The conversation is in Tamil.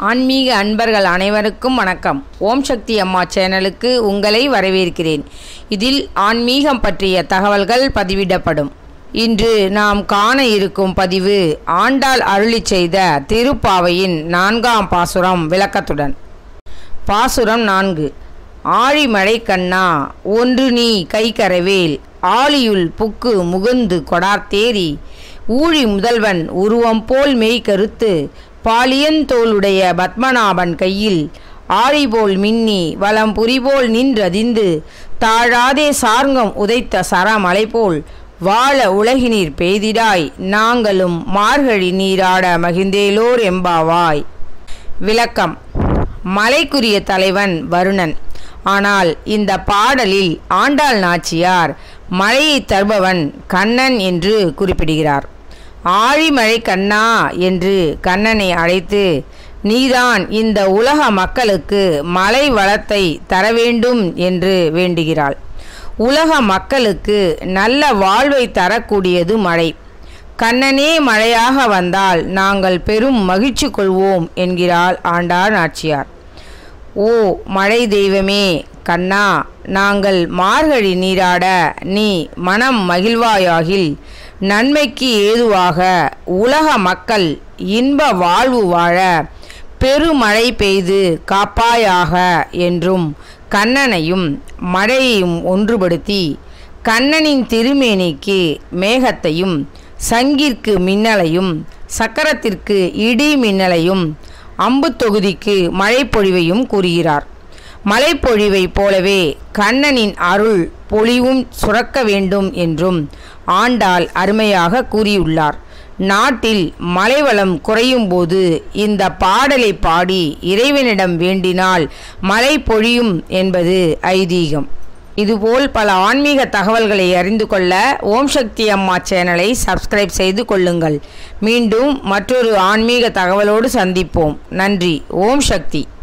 ஆன்மீக அன்பர்கள் அனைவருக்கும் வணக்கம் ஓம் சக்தி அம்மா சேனலுக்கு உங்களை வரவேற்கிறேன் இதில் ஆன்மீகம் பற்றிய தகவல்கள் பதிவிடப்படும் இன்று நாம் காண இருக்கும் பதிவு ஆண்டாள் அருளி செய்த திருப்பாவையின் நான்காம் பாசுரம் விளக்கத்துடன் பாசுரம் நான்கு ஆழிமழை கண்ணா ஒன்று நீ கைக்கரவேல் ஆழியுள் புக்கு முகுந்து கொடார்த்தேரி ஊழி முதல்வன் உருவம் போல் மெய் கருத்து பாலியந்தோளுடைய பத்மநாபன் கையில் ஆழிபோல் மின்னி வலம் புரிபோல் நின்றதிந்து தாழாதே சார்ங்கம் உதைத்த சரமலை போல் வாழ உலகினீர் பெய்திடாய் நாங்களும் மார்கழி நீராட மகிழ்ந்தேலோர் எம்பாவாய் விளக்கம் மலைக்குரிய தலைவன் வருணன் ஆனால் இந்த பாடலில் ஆண்டாள் நாச்சியார் மழையை தருபவன் கண்ணன் என்று குறிப்பிடுகிறார் ஆழிமழை கண்ணா என்று கண்ணனை அழைத்து நீதான் இந்த உலக மக்களுக்கு மழை வளத்தை தர வேண்டும் என்று வேண்டுகிறாள் உலக மக்களுக்கு நல்ல வாழ்வை தரக்கூடியது மழை கண்ணனே மழையாக வந்தால் நாங்கள் பெரும் மகிழ்ச்சி கொள்வோம் என்கிறாள் ஆண்டாள் நாச்சியார் ஓ மழை தெய்வமே கண்ணா நாங்கள் மார்கழி நீராட நீ மனம் மகிழ்வாயாகில் நன்மைக்கு ஏதுவாக உலக மக்கள் இன்ப வாழ்வு வாழ பெருமழை பெய்து காப்பாயாக என்றும் கண்ணனையும் மழையையும் ஒன்றுபடுத்தி கண்ணனின் திருமேனிக்கு மேகத்தையும் சங்கிற்கு மின்னலையும் சக்கரத்திற்கு இடி மின்னலையும் அம்பு தொகுதிக்கு மழைப்பொழிவையும் கூறுகிறார் மழைப்பொழிவைப் போலவே கண்ணனின் அருள் பொழிவும் சுரக்க வேண்டும் என்றும் ஆண்டாள் அருமையாக கூறியுள்ளார் நாட்டில் மழைவளம் குறையும் போது இந்த பாடலை பாடி இறைவனிடம் வேண்டினால் மழை பொழியும் என்பது ஐதீகம் இதுபோல் பல ஆன்மீக தகவல்களை அறிந்து கொள்ள ஓம் சக்தி அம்மா சேனலை சப்ஸ்கிரைப் செய்து கொள்ளுங்கள் மீண்டும் மற்றொரு ஆன்மீக தகவலோடு சந்திப்போம் நன்றி ஓம் சக்தி